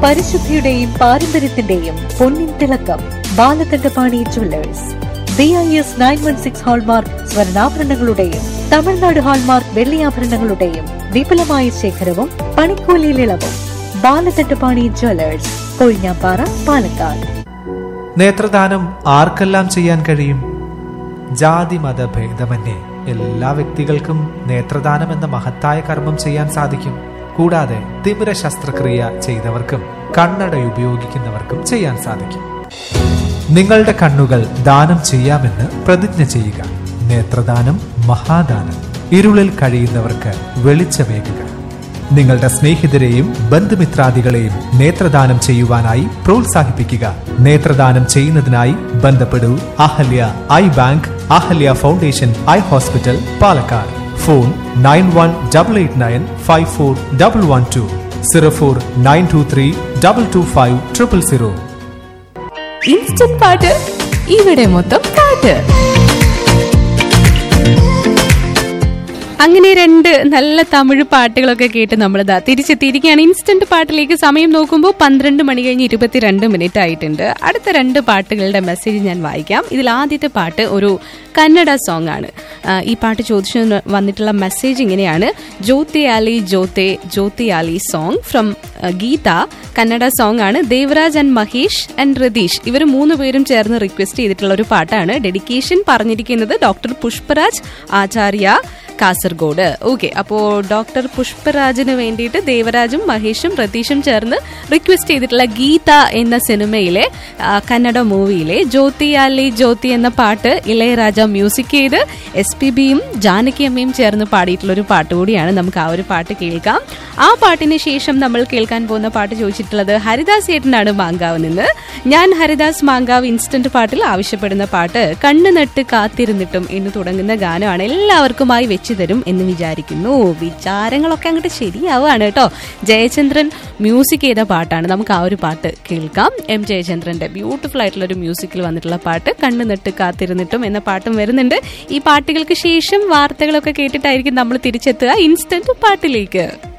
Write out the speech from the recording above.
പരിശുദ്ധിയുടെയും പാരമ്പര്യത്തിന്റെയും പൊന്നിൻ തിളക്കം Balakandapani jewellers B I S nine one six hallmark സ്വർണ്ണാഭരണങ്ങളുടെയും തമിഴ്നാട് ഹാൾമാർക്ക് വെള്ളിയാഭരണങ്ങളുടെയും വിപുലമായ ശേഖരവും പണിക്കൂലിയിൽ ഇളവും ബാലകണ്ഠപാണി ജുവല്ലേഴ്സ് കൊഴിഞ്ഞാപ്പാറ പാലക്കാട് നേത്രദാനം ആർക്കെല്ലാം ചെയ്യാൻ കഴിയും ജാതി മത ഭേദമന്യേ എല്ലാ വ്യക്തികൾക്കും നേത്രദാനം എന്ന മഹത്തായ കർമ്മം ചെയ്യാൻ സാധിക്കും കൂടാതെ തിമിര ശസ്ത്രക്രിയ ചെയ്തവർക്കും കണ്ണട ഉപയോഗിക്കുന്നവർക്കും ചെയ്യാൻ സാധിക്കും നിങ്ങളുടെ കണ്ണുകൾ ദാനം ചെയ്യാമെന്ന് പ്രതിജ്ഞ ചെയ്യുക നേത്രദാനം മഹാദാനം ഇരുളിൽ കഴിയുന്നവർക്ക് വെളിച്ചമേകുക നിങ്ങളുടെ സ്നേഹിതരെയും ബന്ധുമിത്രാദികളെയും നേത്രദാനം ചെയ്യുവാനായി പ്രോത്സാഹിപ്പിക്കുക നേത്രദാനം ചെയ്യുന്നതിനായി ബന്ധപ്പെടൂ Ahalya eye bank Ahalya foundation eye hospital Palakkad phone nine one double eight nine five four double one two zero four nine two three double two five triple zero instant പാട്ട് ഇവിടെ മൊത്തം പാട്ട് അങ്ങനെ രണ്ട് നല്ല തമിഴ് പാട്ടുകളൊക്കെ കേട്ട് നമ്മളിതാ തിരിച്ചെത്തിയിരിക്കുകയാണ് ഇൻസ്റ്റന്റ് പാട്ടിലേക്ക് സമയം നോക്കുമ്പോൾ പന്ത്രണ്ട് മണി കഴിഞ്ഞ് ഇരുപത്തിരണ്ട് മിനിറ്റ് ആയിട്ടുണ്ട് അടുത്ത രണ്ട് പാട്ടുകളുടെ മെസ്സേജ് ഞാൻ വായിക്കാം ഇതിൽ ആദ്യത്തെ പാട്ട് ഒരു കന്നഡ സോങ് ആണ് ആ, ഈ പാട്ട് ചോദിച്ചു വന്നിട്ടുള്ള മെസ്സേജ് ഇങ്ങനെയാണ് ജ്യോതി ആലി ജ്യോതെ ജ്യോതി ആലി song from Geetha Kannada song ആണ് ദേവരാജ് ആൻഡ് മഹേഷ് ആൻഡ് രതീഷ് ഇവർ മൂന്ന് പേരും ചേർന്ന് റിക്വസ്റ്റ് ചെയ്തിട്ടുള്ള ഒരു പാട്ടാണ് ഡെഡിക്കേഷൻ പറഞ്ഞിരിക്കുന്നത് ഡോക്ടർ പുഷ്പരാജ് ആചാര്യ കാസർഗോഡ് ഓക്കെ അപ്പോൾ ഡോക്ടർ പുഷ്പരാജിന് വേണ്ടിയിട്ട് ദേവരാജും മഹേഷും രതീഷും ചേർന്ന് റിക്വസ്റ്റ് ചെയ്തിട്ടുള്ള ഗീത എന്ന സിനിമയിലെ ആ, കന്നഡ മൂവിയിലെ ജ്യോതി ആലി ജ്യോതി എന്ന പാട്ട് ഇളയരാജ മ്യൂസിക് ചെയ്ത് എസ് പി ബിയും ജാനകി അമ്മയും ചേർന്ന് പാടിയിട്ടുള്ള ഒരു പാട്ട് കൂടിയാണ് നമുക്ക് ആ ഒരു പാട്ട് കേൾക്കാം ആ പാട്ടിന് ശേഷം നമ്മൾ കേൾക്കാൻ പോകുന്ന പാട്ട് ചോദിച്ചിട്ടുള്ളത് ഹരിദാസ് ഏട്ടനാണ് മാങ്കാവ് നിന്ന് ഞാൻ ഹരിദാസ് മാങ്കാവ് ഇൻസ്റ്റന്റ് പാട്ടിൽ ആവശ്യപ്പെടുന്ന പാട്ട് കണ്ണു നട്ട് കാത്തിരുന്നിട്ടും എന്ന് തുടങ്ങുന്ന ഗാനമാണ് എല്ലാവർക്കുമായി വെച്ചു തരും എന്ന് വിചാരിക്കുന്നു വിചാരങ്ങളൊക്കെ അങ്ങോട്ട് ശരിയാവുകയാണ് കേട്ടോ ജയചന്ദ്രൻ മ്യൂസിക് ചെയ്ത പാട്ടാണ് നമുക്ക് ആ ഒരു പാട്ട് കേൾക്കാം എം ജയചന്ദ്രന്റെ ബ്യൂട്ടിഫുൾ ആയിട്ടുള്ള ഒരു മ്യൂസിക്കിൽ വന്നിട്ടുള്ള പാട്ട് കണ്ണു നട്ട് കാത്തിരുന്നിട്ടും എന്ന പാട്ടും വരുന്നുണ്ട് ഈ പാട്ടുകൾക്ക് ശേഷം വാർത്തകളൊക്കെ കേട്ടിട്ടായിരിക്കും നമ്മൾ തിരിച്ചെത്തുക ഇൻസ്റ്റന്റ് പാട്ടിലേക്ക്